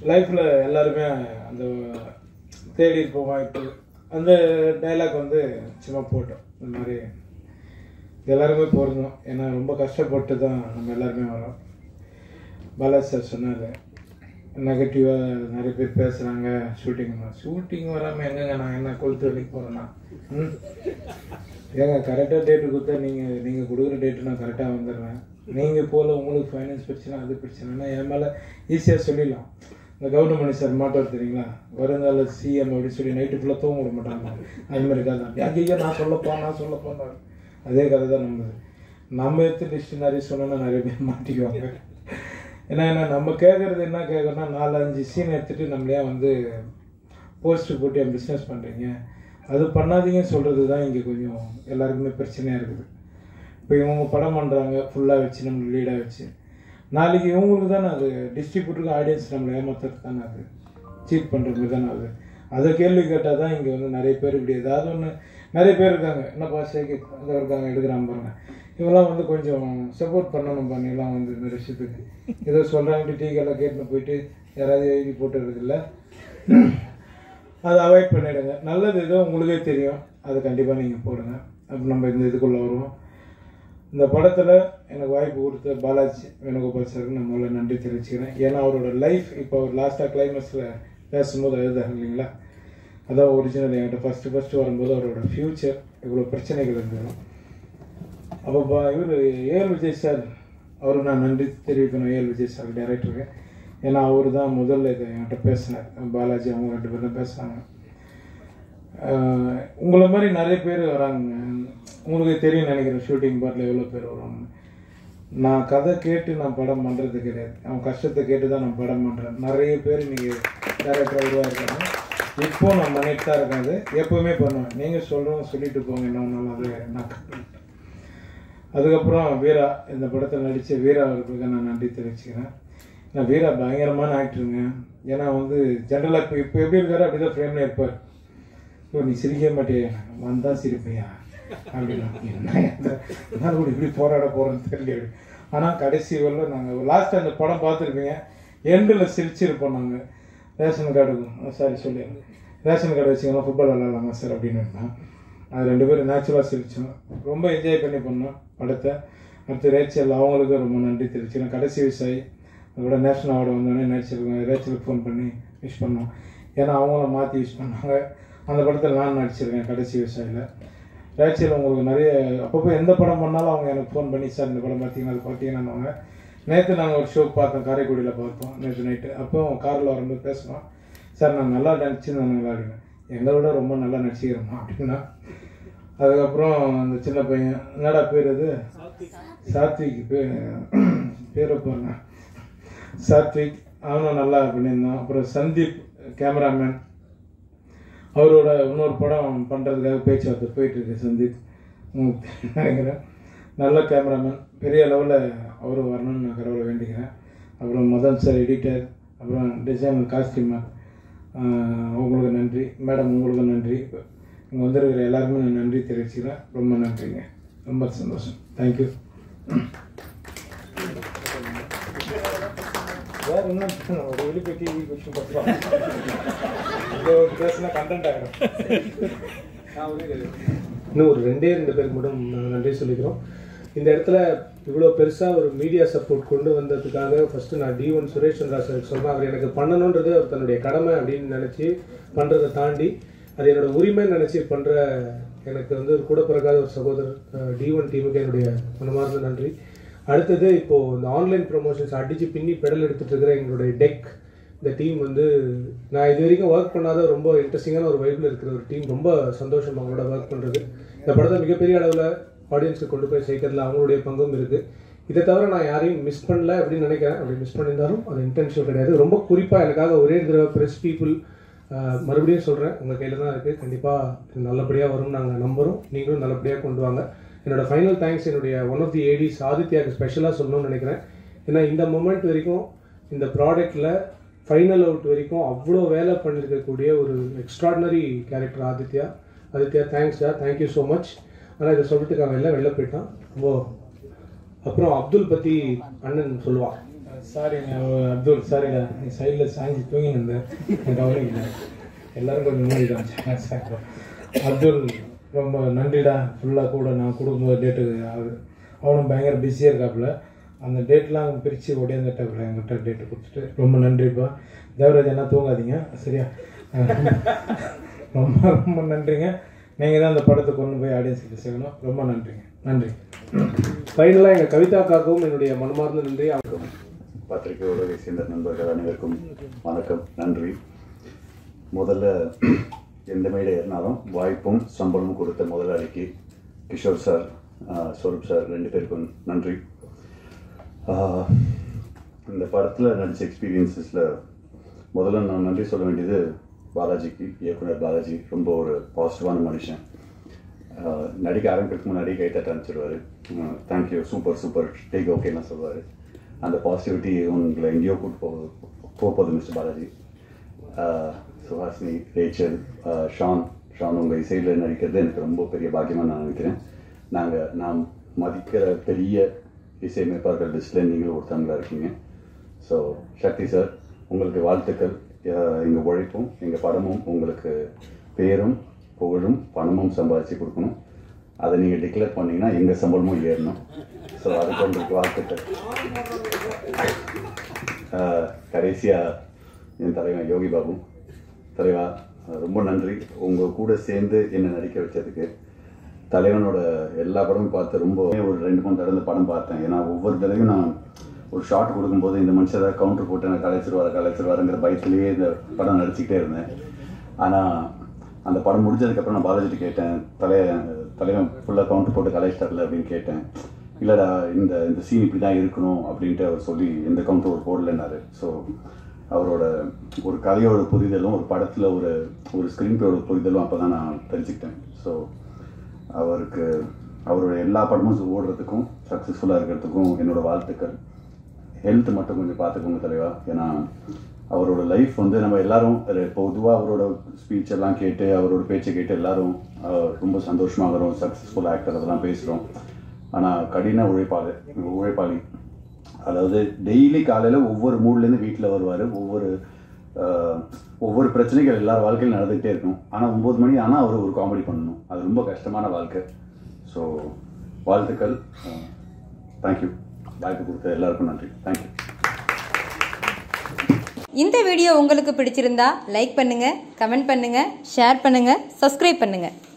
லைஃப்பில் எல்லாருமே அந்த தேடி இருப்போம் வாய்ப்பு அந்த டைலாக் வந்து சும்மா போட்டோம் இந்த மாதிரி எல்லாருமே பொருந்தோம் ஏன்னா ரொம்ப கஷ்டப்பட்டு தான் நம்ம எல்லாருமே வரோம் பாலாஜி சார் சொன்னார் நெகட்டிவாக நிறைய பேர் பேசுகிறாங்க ஷூட்டிங் ஷூட்டிங் வராமல் எங்கங்க நான் என்ன கொளுத்து வேலைக்கு போகிறேன்னா ம் ஏங்க கரெக்டாக டேட்டு கொடுத்தா நீங்கள் நீங்கள் கொடுக்குற டேட்டு நான் கரெக்டாக வந்துடுறேன் நீங்கள் போல உங்களுக்கு ஃபைனான்ஸ் பிரச்சனை அது பிரச்சனைனா என் மேலே ஈஸியாக சொல்லிடலாம் இந்த கவர்மெண்ட் சார் மாட்டோம் தெரியுங்களா வருங்கால சிஎம் அப்படின்னு சொல்லி நைட்டு ஃபுல்லாக தூங்க விட மாட்டாங்க அது மாதிரி கதை தான் ஐயோ நான் சொல்லப்போம் நான் சொல்லப்போம் அதே கதை தான் நம்ம நம்ம எடுத்து லிஸ்ட் நிறைய சொன்னோன்னா நிறைய பேர் மாட்டிக்குவாங்க ஏன்னா என்ன நம்ம கேட்குறது என்ன கேட்குறோன்னா நாலு அஞ்சு சீன் எடுத்துகிட்டு நம்மளே வந்து போஸ்ட்டு போட்டு என் பிஸ்னஸ் பண்ணுறீங்க அது பண்ணாதீங்கன்னு சொல்கிறது தான் இங்கே கொஞ்சம் எல்லாருக்குமே பிரச்சனையாக இருக்குது இப்போ இவங்க படம் பண்ணுறாங்க ஃபுல்லாக வச்சு நம்ம லீடாக வச்சு நாளைக்கு இவங்களுக்கு தானே அது டிஸ்ட்ரிபியூட்டருக்கு ஆடியன்ஸ் நம்மளை ஏமாத்துறது தானே அது சீட் பண்ணுறது தானே அது அதை கேள்வி கேட்டால் தான் இங்கே வந்து நிறைய பேர் இப்படி ஏதாவது ஒன்று நிறைய பேர் இருக்காங்க என்னப்பா சேகி அங்கே இருக்காங்க எடுக்கிறாங்க பாருங்க இவங்களாம் வந்து கொஞ்சம் சப்போர்ட் பண்ணணும் பண்ணிலாம் வந்து இந்த விஷயத்துக்கு ஏதோ சொல்கிறாங்க டீ கடையில் கேட்டுன்னு போயிட்டு யாராவது எழுதி போட்டுறது இல்லை அதை அவாய்ட் பண்ணிடுங்க நல்லது ஏதோ உங்களுக்கே தெரியும் அது கண்டிப்பாக நீங்கள் போடுங்க அப்போ நம்ம இந்த இதுக்குள்ளே வருவோம் இந்த படத்தில் எனக்கு வாய்ப்பு கொடுத்த பாலாஜி வேணுகோபால் சாருக்கு நான் முதல்ல நன்றி தெரிவிச்சுக்கிறேன் ஏன்னா அவரோட லைஃப் இப்போ அவர் லாஸ்ட்டாக கிளைமேக்ஸில் பேசும்போது எழுதாரு இல்லைங்களா அதான் ஒரிஜினல் என்கிட்ட ஃபஸ்ட்டு ஃபஸ்ட்டு வரும்போது அவரோட ஃப்யூச்சர் இவ்வளோ பிரச்சனைகள் இருந்தது அப்போ இவர் ஏஎல் விஜய் சார் அவருக்கு நான் நன்றி தெரிவிக்கணும் ஏஎல் விஜய் சார் டைரக்டருக்கு ஏன்னா அவர் தான் முதல்ல இதை என்கிட்ட பேசினார் பாலாஜி அவங்க ரெண்டு பேரும் தான் பேசுனாங்க ஆஹ் உங்களை மாதிரி நிறைய பேர் வராங்க உங்களுக்கு தெரியும் நினைக்கிறேன் ஷூட்டிங் பார்ட்டில் எவ்வளோ பேர் வருவாங்க நான் கதை கேட்டு நான் படம் பண்ணுறது கிடையாது அவன் கஷ்டத்தை கேட்டு தான் நான் படம் பண்ணுறேன் நிறைய பேர் இன்னைக்கு டேரக்டர் உருவாயிருக்காங்க இப்போ நான் பண்ணிட்டு தான் இருக்கேன் அது எப்போவுமே பண்ணுவேன் நீங்கள் சொல்கிறோம் சொல்லிட்டு போங்க என்ன ஒன்றாலும் அது நான் கட்டுவேன் அதுக்கப்புறம் வீரா இந்த படத்தில் நடித்த வீரா அவர்களுக்கு நான் நன்றி தெரிவிச்சுக்கிறேன் நான் வீரா பயங்கரமான ஆக்டருங்க ஏன்னா வந்து ஜென்ரலாக இப்போ இப்போ எப்படி இருக்காரோ அப்படி தான் ஃப்ரேமில் இருப்பார் ஓ நீ சிரிக்க மாட்டியா வந்தா சிரிப்பையா அப்படின்னா என்ன இந்த- நான் கூட இப்படி போராட போகிறேன்னு தெரியல ஆனால் கடைசி வரல நாங்கள் லாஸ்ட் அந்த படம் பார்த்துருப்பீங்க எண்டில் சிரிச்சிருப்போம் நாங்கள் ரேஷன் கார்டுக்கும் சாரி சொல்லி ரேஷன் கார்டு வச்சிங்கன்னா ஃபுட்பால் விளாட்லாமா சார் அப்படின்னு இருந்தான் அது ரெண்டு பேரும் நேச்சுரலாக சிரிச்சோம் ரொம்ப என்ஜாய் பண்ணி பண்ணோம் படத்தை அடுத்து ரேச்சல் அவங்களுக்கு ரொம்ப நன்றி தெரிவிச்சுக்கிறேன் கடைசி விசாய் அதோட நேஷனல் அவார்டு வந்தோடனே நடிச்சிருக்கோம் ரேச்சலுக்கு ஃபோன் பண்ணி விஷ் பண்ணோம் ஏன்னா அவங்கள மாற்றி விஷ் பண்ணாங்க அந்த படத்தில் நான் நடிச்சிருக்கேன் கடைசி விவசாயியில் ரேச்சல் உங்களுக்கு நிறைய அப்பப்போ எந்த படம் பண்ணாலும் அவங்க எனக்கு ஃபோன் பண்ணி சார் இந்த படம் பார்த்தீங்கன்னா அது பார்த்தீங்கன்னாங்க நேற்று நாங்கள் ஒரு ஷோ பார்த்தோம் காரைக்குடியில் பார்த்தோம் நேற்று நைட்டு அப்போ காரில் வரும்போது பேசுனோம் சார் நான் நல்லா நடிச்சிருந்தேன் அப்படின்னு எங்களோட ரொம்ப நல்லா நடிச்சிக்கிறோமா அப்படின்னா அதுக்கப்புறம் அந்த சின்ன பையன் என்னடா பேர் அது சாத்விக் பேர் பேரை பாருங்க சாத்விக் அவனும் நல்லா பண்ணியிருந்தான் அப்புறம் சந்தீப் கேமராமேன் அவரோட இன்னொரு படம் பண்ணுறதுக்காக பேச்சுவார்த்தை போயிட்டு இருக்கு சந்தீப் உங்களுக்கு நினைக்கிறேன் நல்ல கேமராமேன் பெரிய லெவலில் அவரும் வரணும்னு நான் கடவுளை வேண்டிக்கிறேன் அப்புறம் மதன் சார் எடிட்டர் அப்புறம் டிசைனர் காஸ்டியூமர் உங்களுக்கு நன்றி மேடம் உங்களுக்கு நன்றி இங்கே வந்திருக்கிற எல்லாருமே நான் நன்றி தெரிவிச்சுக்கிறேன் ரொம்ப நன்றிங்க ரொம்ப சந்தோஷம் தேங்க்யூ வேற என்ன ஒரு வெளிப்பை டிவி வச்சு பார்க்கலாம் பேசினா கண்டென்ட் ஆகிடும் நான் ஒரு இன்னும் ஒரு ரெண்டே ரெண்டு பேருக்கு மட்டும் நாங்கள் நன்றி சொல்லிக்கிறோம் இந்த இடத்துல இவ்வளோ பெருசாக ஒரு மீடியா சப்போர்ட் கொண்டு வந்ததுக்காக ஃபஸ்ட்டு நான் டி ஒன் சுரேஷ் சந்திரா சாருக்கு சொல்கிறேன் அவர் எனக்கு பண்ணணுன்றது அவர் தன்னுடைய கடமை அப்படின்னு நினச்சி பண்ணுறதை தாண்டி அது என்னோட உரிமைன்னு நினச்சி பண்ணுற எனக்கு வந்து ஒரு கூட பிறக்காத ஒரு சகோதரர் டி ஒன் டீமுக்கு என்னுடைய மனமார்ந்த நன்றி அடுத்தது இப்போது இந்த ஆன்லைன் ப்ரொமோஷன்ஸ் அடித்து பின்னி பெடல் எடுத்துகிட்டு இருக்கிற எங்களுடைய டெக் இந்த டீம் வந்து நான் இது வரைக்கும் ஒர்க் பண்ணாத ரொம்ப இன்ட்ரெஸ்டிங்கான ஒரு வைப்பில் இருக்கிற ஒரு டீம் ரொம்ப சந்தோஷம் அவங்களோட ஒர்க் பண்ணுறது இந்த படத்தை மிகப்பெரிய அளவில் ஆடியன்ஸுக்கு கொண்டு போய் சேர்க்கறதுல அவங்களுடைய பங்கும் இருக்குது இதை தவிர நான் யாரையும் மிஸ் பண்ணல அப்படின்னு நினைக்கிறேன் அப்படி மிஸ் பண்ணியிருந்தாலும் அது இன்டென்ஷன் கிடையாது ரொம்ப குறிப்பாக எனக்காக ஒரே தடவை ப்ரெஸ் பீப்புள் மறுபடியும் சொல்கிறேன் உங்கள் கையில் தான் இருக்குது கண்டிப்பாக நல்லபடியாக வரும் நாங்கள் நம்புகிறோம் நீங்களும் நல்லபடியாக கொண்டு வாங்க என்னோட ஃபைனல் தேங்க்ஸ் என்னுடைய ஒன் ஆஃப் தி ஏடிஸ் ஆதித்யாவுக்கு ஸ்பெஷலாக சொல்லணும்னு நினைக்கிறேன் ஏன்னா இந்த மொமெண்ட் வரைக்கும் இந்த ப்ராடக்ட்டில் ஃபைனல் அவுட் வரைக்கும் அவ்வளோ வேலை பண்ணியிருக்கக்கூடிய ஒரு எக்ஸ்ட்ராடினரி கேரக்டர் ஆதித்யா ஆதித்யா தேங்க்ஸ்டா தேங்க்யூ ஸோ மச் ஆனால் இதை சொல்கிறதுக்கு அவன் எல்லாம் வெளில போயிட்டான் ரொம்ப அப்புறம் அப்துல் பற்றி அண்ணன் சொல்லுவான் சாரிங்க அவ- அப்துல் சாரிடா நீ சைடில் சாஞ்சி தூங்கி நின்ற எனக்கு கவனிக்கல எல்லாரும் கொஞ்சம் மூடி காமிச்சாங்க சார் அப்துல் ரொம்ப நன்றிடா ஃபுல்லாக கூட நான் கொடுக்கும்போது டேட்டுக்கு அவர் அவனும் பயங்கர பிஸியாக இருக்காப்புல அந்த டேட்லாம் பிரித்து ஒடியாந்துட்டாப்புல என்கிட்ட டேட்டு கொடுத்துட்டு ரொம்ப நன்றிப்பா தேவராஜ் என்ன தூங்காதீங்க சரியா ரொம்ப ரொம்ப நன்றிங்க நீங்கள் தான் அந்த படத்தை கொண்டு போய் ஆடியன்ஸுக்கு சேர்க்கணும் ரொம்ப நன்றிங்க நன்றி ஃபைனலாக எங்கள் கவிதாக்காகவும் என்னுடைய மனமார்ந்த நன்றி பத்திரிகை உலகை சேர்ந்த நண்பர்கள் அனைவருக்கும் வணக்கம் நன்றி முதல்ல எந்த மேடை ஏறினாலும் வாய்ப்பும் சம்பளமும் கொடுத்த முதலாளிக்கு கிஷோர் சார் ஆஹ், ஸ்வரூப் சார் ரெண்டு பேருக்கும் நன்றி ஆஹ், இந்த படத்தில் நடித்த எக்ஸ்பீரியன்ஸஸில் முதல்ல நான் நன்றி சொல்ல வேண்டியது பாலாஜிக்கு இயக்குனர் பாலாஜி ரொம்ப ஒரு பாசிட்டிவான மனுஷன் ஆஹ், நடிக்க ஆரம்பிக்கிறதுக்கு முன்னாடி கை தட்ட அனுப்பிச்சிடுவார் தேங்க்யூ சூப்பர் சூப்பர் டேக் ஓகேலாம் சொல்லுவார் அந்த பாசிட்டிவிட்டி உங்களை எங்கேயோ கூட்டு போகுது போகுது மிஸ்டர் பாலாஜி ஆஹ், சுஹாசினி ரேச்சல் ஆஹ், ஷான் ஷான் உங்கள் இசையில் நடிக்கிறது எனக்கு ரொம்ப பெரிய பாக்கியமாக நான் நினைக்கிறேன் நாங்கள் நான் மதிக்கிற பெரிய இசையமைப்பாளர்கள் லிஸ்ட்டில் நீங்களும் ஒருத்தவங்களா இருக்கீங்க ஸோ சக்தி சார் உங்களுக்கு வாழ்த்துக்கள் எங்கள் உழைப்பும் எங்கள் படமும் உங்களுக்கு பேரும் புகழும் பணமும் சம்பாதிச்சு கொடுக்கணும் அதை நீங்கள் டிக்ளேர் பண்ணீங்கன்னா எங்கள் சம்பளமும் ஏறணும் ஸோ அதுக்கு உங்களுக்கு வாழ்த்துக்கள் கடைசியாக என் தலைவன் யோகி பாபு தலைவா அஹ் ரொம்ப நன்றி உங்கள் கூட சேர்ந்து என்னை நடிக்க வச்சதுக்கு தலைவனோட எல்லா படமும் பார்த்து ரொம்ப ஒரு ரெண்டு மூணு தடவை இந்த படம் பார்த்தேன் ஏன்னா ஒவ்வொரு தடவையும் நான் ஒரு ஷாட் கொடுக்கும்போது இந்த மனுஷன் ஏதாவது கவுண்டர் போட்டு எனக்கு கலைச்சிருவார கலைச்சிருவாருங்கிற பயத்திலேயே இந்த படம் நடிச்சுக்கிட்டே இருந்தேன் ஆனால் அந்த படம் முடிஞ்சதுக்கப்புறம் நான் பாலாஜிட்டு கேட்டேன் தலைய தலைவன் ஃபுல்லாக கவுண்டர் போட்டு கலைச்சிட்டார்ல அப்படின்னு கேட்டேன் இல்லைடா இந்த இந்த சீன் இப்படி தான் இருக்கணும் அப்படின்ட்டு அவர் சொல்லி எந்த கவுண்டர் ஒரு போடலைன்னாரு ஸோ அவரோட ஒரு கதையோட புரிதலும் ஒரு படத்தில் ஒரு ஒரு ஸ்க்ரீன் பிளேயோட புரிதலும் அப்போ தான் நான் தெரிஞ்சுக்கிட்டேன் ஸோ அவருக்கு அவரோட எல்லா படமும் ஓடுறதுக்கும் சக்ஸஸ்ஃபுல்லாக இருக்கிறதுக்கும் என்னோட வாழ்த்துக்கள் ஹெல்த் மட்டும் கொஞ்சம் பார்த்துக்கோங்க தலைவா ஏன்னா அவரோட லைஃப் வந்து நம்ம எல்லாரும் பொதுவாக அவரோட ஸ்பீச் எல்லாம் கேட்டு அவரோட பேச்சை கேட்டு எல்லாரும் ஆஹ், ரொம்ப சந்தோஷமாகிறோம் சக்ஸஸ்ஃபுல் ஆக்டர் அதெல்லாம் பேசுகிறோம் ஆனால் கடின உழைப்பாளி உழைப்பாளி அதாவது டெய்லி காலையில் ஒவ்வொரு மூட்லேருந்து வீட்டில் வருவார் ஒவ்வொரு ஆஹ், ஒவ்வொரு பிரச்சனைகள் எல்லார் வாழ்க்கையிலும் நடந்துகிட்டே இருக்கும் ஆனால் ஒம்பது மணி ஆனால் அவர் ஒரு காமெடி பண்ணணும் அது ரொம்ப கஷ்டமான வாழ்க்கை ஸோ வாழ்த்துக்கள் தேங்க்யூ வாய்ப்பு கொடுத்த எல்லாருக்கும் நன்றி தேங்க்யூ இந்த வீடியோ உங்களுக்கு பிடிச்சிருந்தா லைக் பண்ணுங்க கமெண்ட் பண்ணுங்க ஷேர் பண்ணுங்க சப்ஸ்கிரைப் பண்ணுங்க